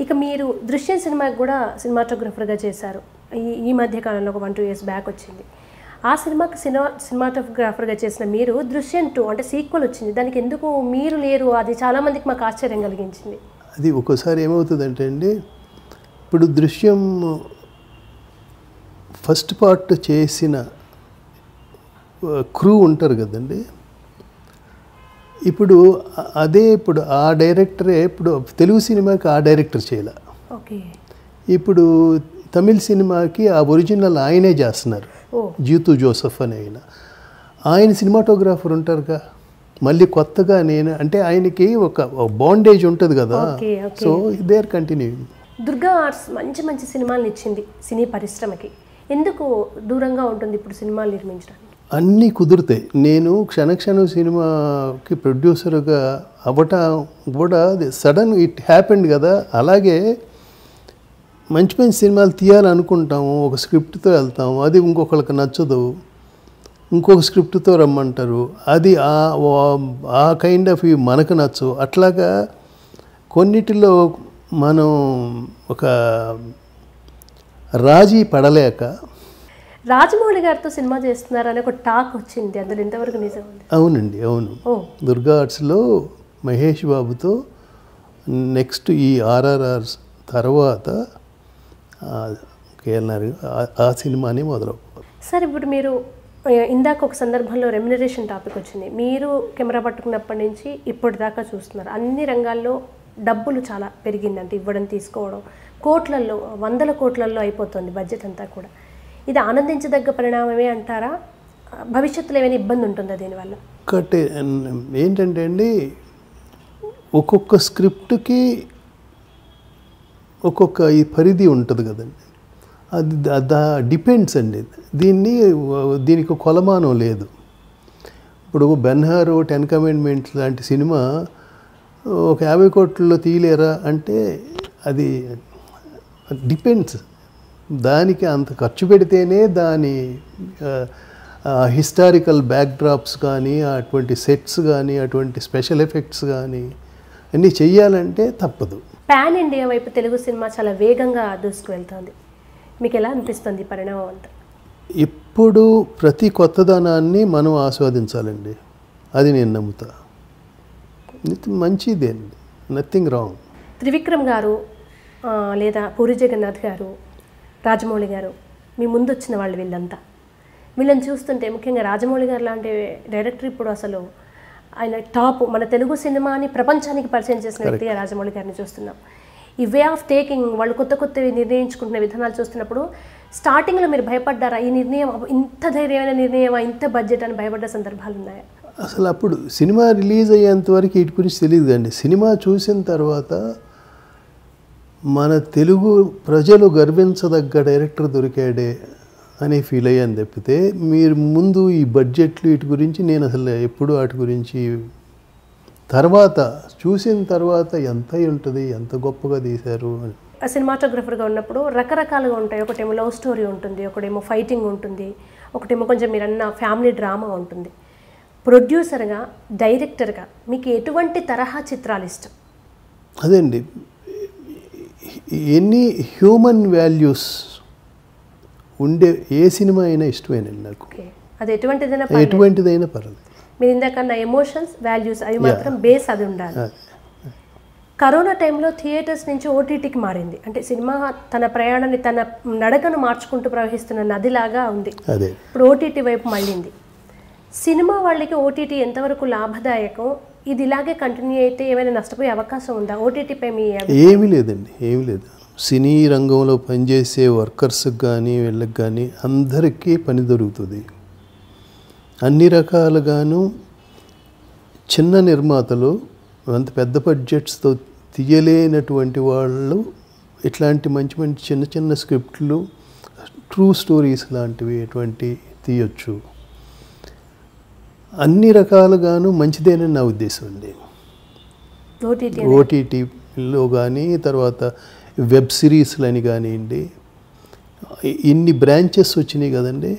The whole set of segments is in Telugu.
ఇక మీరు దృశ్యం సినిమాకి కూడా సినిమాటోగ్రఫర్గా చేశారు ఈ ఈ మధ్య కాలంలో ఒక వన్ టూ ఇయర్స్ బ్యాక్ వచ్చింది ఆ సినిమాకి సినిమా సినిమాటోగ్రాఫర్గా చేసిన మీరు దృశ్యం టూ అంటే సీక్వెల్ వచ్చింది దానికి ఎందుకు మీరు లేరు అది చాలామందికి మాకు ఆశ్చర్యం కలిగించింది అది ఒక్కోసారి ఏమవుతుందంటే అండి ఇప్పుడు దృశ్యం ఫస్ట్ పార్ట్ చేసిన క్రూ ఉంటారు కదండి ఇప్పుడు అ- అదే ఇప్పుడు ఆ డైరెక్టరే ఇప్పుడు తెలుగు సినిమాకి ఆ డైరెక్టర్ చేయాల ఓకే ఇప్పుడు తమిళ సినిమాకి ఆ ఒరిజినల్ ఆయనే చేస్తున్నారు ఓ జీతు జోసఫ్ అని ఆయన ఆయన సినిమాటోగ్రాఫర్ ఉంటారుగా మళ్ళీ కొత్తగా నేను అంటే ఆయనకి ఒక బాండేజ్ ఉంటుంది కదా okay, okay. So they are continuing Durga Arts మంచి మంచి సినిమాలను ఇచ్చింది సినీ పరిశ్రమకి ఎందుకు దూరంగా ఉంటుంది ఇప్పుడు సినిమాలు నిర్మించడానికి అన్నీ కుదురుతాయి నేను క్షణక్షణం సినిమాకి ప్రొడ్యూసర్గా అవ్వటం కూడా సడన్ ఇట్ హ్యాపెండ్ కదా అలాగే మంచి మంచి సినిమాలు తీయాలనుకుంటాము ఒక స్క్రిప్ట్తో వెళ్తాము అది ఇంకొకరికి నచ్చదు ఇంకొక స్క్రిప్ట్తో రమ్మంటారు అది ఆ ఆ కైండ్ ఆఫ్ మనకు నచ్చు అట్లాగా కొన్నిటిలో మనం ఒక రాజీ పడలేక రాజమౌళి గారితో సినిమా చేస్తున్నారు అనే ఒక టాక్ వచ్చింది అందులో ఎంతవరకు నిజం ఉంది అవునండి అవును ఓ దుర్గా ఆర్ట్స్లో మహేష్ బాబుతో నెక్స్ట్ ఈ ఆర్ఆర్ఆర్ తర్వాత కేఎల్ఆర్ ఆ సినిమాని మొదలవు సార్ ఇప్పుడు మీరు ఆ, ఇందాక ఒక సందర్భంలో రెమ్యునరేషన్ టాపిక్ వచ్చింది మీరు కెమెరా పట్టుకున్నప్పటి నుంచి ఇప్పటిదాకా చూస్తున్నారు అన్ని రంగాల్లో డబ్బులు చాలా పెరిగిందంటే ఇవ్వడం తీసుకోవడం కోట్లల్లో వందల కోట్లల్లో అయిపోతుంది బడ్జెట్ అంతా కూడా ఇది ఆనందించదగ్గ పరిణామమే అంటారా ఆ, భవిష్యత్తులో ఏమైనా ఇబ్బంది ఉంటుందా దీనివల్ల ఒకటి ఏంటంటే అండి ఒక్కొక్క స్క్రిప్ట్కి ఒక్కొక్క ఈ పరిధి ఉంటుంది కదండి అది ద- దా డిపెండ్స్ అండి దీన్ని దీనికి కొలమానం లేదు ఇప్పుడు బెన్హారు టెన్ కమెంట్మెంట్స్ లాంటి సినిమా ఒక యాభై కోట్లలో తీయలేరా అంటే అది డిపెండ్స్ దానికి అంత ఖర్చు పెడితేనే దాని హిస్టారికల్ బ్యాక్డ్రాప్స్ కానీ అటువంటి సెట్స్ కానీ అటువంటి స్పెషల్ ఎఫెక్ట్స్ కానీ అన్నీ చెయ్యాలంటే తప్పదు పాన్ ఇండియా వైపు తెలుగు సినిమా చాలా వేగంగా దూసుకువెళ్తోంది మీకు ఎలా అనిపిస్తుంది ఈ పరిణామం అంతా ఇప్పుడు ప్రతి కొత్తదనాన్ని మనం ఆస్వాదించాలండి అది నేను నమ్ముతా ఇది మంచిదేండి నథింగ్ రాంగ్ త్రివిక్రమ్ గారు ఆ, లేదా పూరి జగన్నాథ్ గారు రాజమౌళి గారు మీ ముందు వచ్చిన వాళ్ళు వీళ్ళంతా వీళ్ళని చూస్తుంటే ముఖ్యంగా రాజమౌళి గారు లాంటి డైరెక్టర్ ఇప్పుడు అసలు ఆయన టాప్ మన తెలుగు సినిమాని ప్రపంచానికి పరిచయం చేసిన వ్యక్తిగా రాజమౌళి గారిని చూస్తున్నాం ఈ వే ఆఫ్ టేకింగ్ వాళ్ళు కొత్త కొత్తవి నిర్ణయించుకుంటున్న విధానాలు చూస్తున్నప్పుడు స్టార్టింగ్లో మీరు భయపడ్డారా ఈ నిర్ణయం అబ్బో, ఇంత ధైర్యమైన నిర్ణయమా ఇంత బడ్జెట్ అని భయపడ్డ సందర్భాలు ఉన్నాయా అసలు అప్పుడు సినిమా రిలీజ్ అయ్యేంత వరకు వీటి గురించి తెలియదు అండి సినిమా చూసిన తర్వాత మన తెలుగు ప్రజలు గర్వించదగ్గ డైరెక్టర్ దొరికాడే అని ఫీల్ అయ్యాను తప్పితే మీరు ముందు ఈ బడ్జెట్లు వీటి గురించి నేను అసలు ఎప్పుడు వాటి గురించి తర్వాత చూసిన తర్వాత ఎంత అయి ఉంటుంది ఎంత గొప్పగా తీశారు అని ఆ సినిమాటోగ్రఫర్గా ఉన్నప్పుడు రకరకాలుగా ఉంటాయి ఒకటేమో లవ్ స్టోరీ ఉంటుంది ఒకటేమో ఫైటింగ్ ఉంటుంది ఒకటేమో కొంచెం మీరు అన్న ఫ్యామిలీ డ్రామా ఉంటుంది ప్రొడ్యూసర్గా డైరెక్టర్గా మీకు ఎటువంటి తరహా చిత్రాలు ఇష్టం అదండి ఎన్ని హ్యూమన్ వాల్యూస్ ఉండే ఏ సినిమా అయినా ఇష్టమేనండి నాకు ఓకే అది ఎటువంటిదైనా పర్లేదు. ఎటువంటిదైనా పర్లేదు మీరు ఇందాకన్నా ఎమోషన్స్ వాల్యూస్ అవి మాత్రం బేస్ అది ఉండాలి అదే. కరోనా టైంలో థియేటర్స్ నుంచి ఓటీటీకి మారింది అంటే సినిమా తన ప్రయాణాన్ని తన నడకను మార్చుకుంటూ ప్రవహిస్తున్న నదిలాగా ఉంది అదే ఇప్పుడు ఓటీటీ వైపు మళ్ళింది సినిమా వాళ్ళకి ఓటీటీ ఎంతవరకు లాభదాయకం ఇది ఇలాగే కంటిన్యూ అయితే ఏమైనా నష్టపోయే అవకాశం ఉందా ఓటీటీపై మీ అభి- ఏమీ లేదండి ఏమీ లేదు సినీ రంగంలో పనిచేసే వర్కర్స్కి కానీ వీళ్ళకి కానీ అందరికీ పని దొరుకుతుంది అన్ని రకాలుగాను చిన్న నిర్మాతలు అంత పెద్ద బడ్జెట్స్తో తీయలేనటువంటి వాళ్ళు ఇట్లాంటి మంచి మంచి చిన్న చిన్న స్క్రిప్ట్లు ట్రూ స్టోరీస్ లాంటివి ఎటువంటి తీయొచ్చు అన్ని రకాలుగాను మంచిదేనని నా ఉద్దేశం అండి ఓటీటీ ఓటీటీలో కానీ తర్వాత వెబ్ సిరీస్లని కానివ్వండి ఇ- ఇన్ని బ్రాంచెస్ వచ్చినాయి కదండి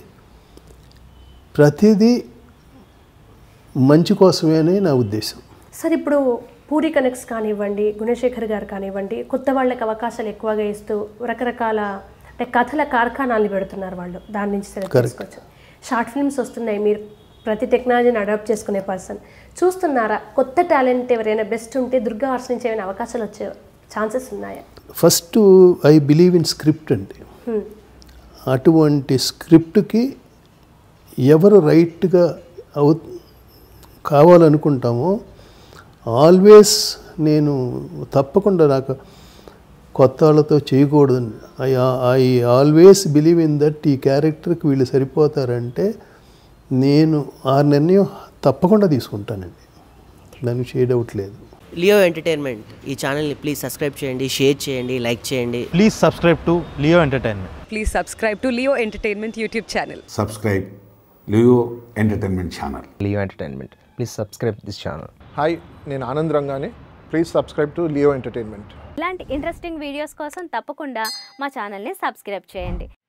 ప్రతిదీ మంచి కోసమే అని నా ఉద్దేశం సార్ ఇప్పుడు పూరి కనెక్స్ కానివ్వండి గుణశేఖర్ గారు కానివ్వండి కొత్త వాళ్ళకి అవకాశాలు ఎక్కువగా ఇస్తూ రకరకాల అంటే కథల కార్ఖానాలు పెడుతున్నారు వాళ్ళు దాని నుంచి సెలెక్ట్ చేసుకోవచ్చు షార్ట్ ఫిల్మ్స్ వస్తున్నాయి మీరు ప్రతి టెక్నాలజీని అడాప్ట్ చేసుకునే పర్సన్ చూస్తున్నారా కొత్త టాలెంట్ ఎవరైనా బెస్ట్ ఉంటే దుర్గా ఆర్ట్స్ నుంచి ఏమైనా అవకాశాలు వచ్చే ఛాన్సెస్ ఉన్నాయా first I believe in script అండి Hmm. అటువంటి స్క్రిప్ట్కి ఎవరు రైట్గా అవు కావాలనుకుంటామో ఆల్వేస్ నేను తప్పకుండా నాకు కొత్త వాళ్ళతో చేయకూడదు I I always believe in that ఈ క్యారెక్టర్కి వీళ్ళు సరిపోతారంటే నేను ఆ నిర్ణయం తప్పకుండా తీసుకుంటానండి దానికి షేడ్ అవుట్ లేదు లియో ఎంటర్టైన్మెంట్ ఈ ఛానల్ని ప్లీజ్ సబ్స్క్రైబ్ చేయండి షేర్ చేయండి లైక్ చేయండి Please subscribe to Leo Entertainment. Please subscribe to Leo Entertainment YouTube channel. subscribe Leo Entertainment Channel. Leo Entertainment. Please subscribe this channel. Hi నేను ఆనంద్ రంగానే please subscribe to Leo entertainment ఇలాంటి ఇంట్రెస్టింగ్ వీడియోస్ కోసం తప్పకుండా మా ఛానల్ని సబ్స్క్రైబ్ చేయండి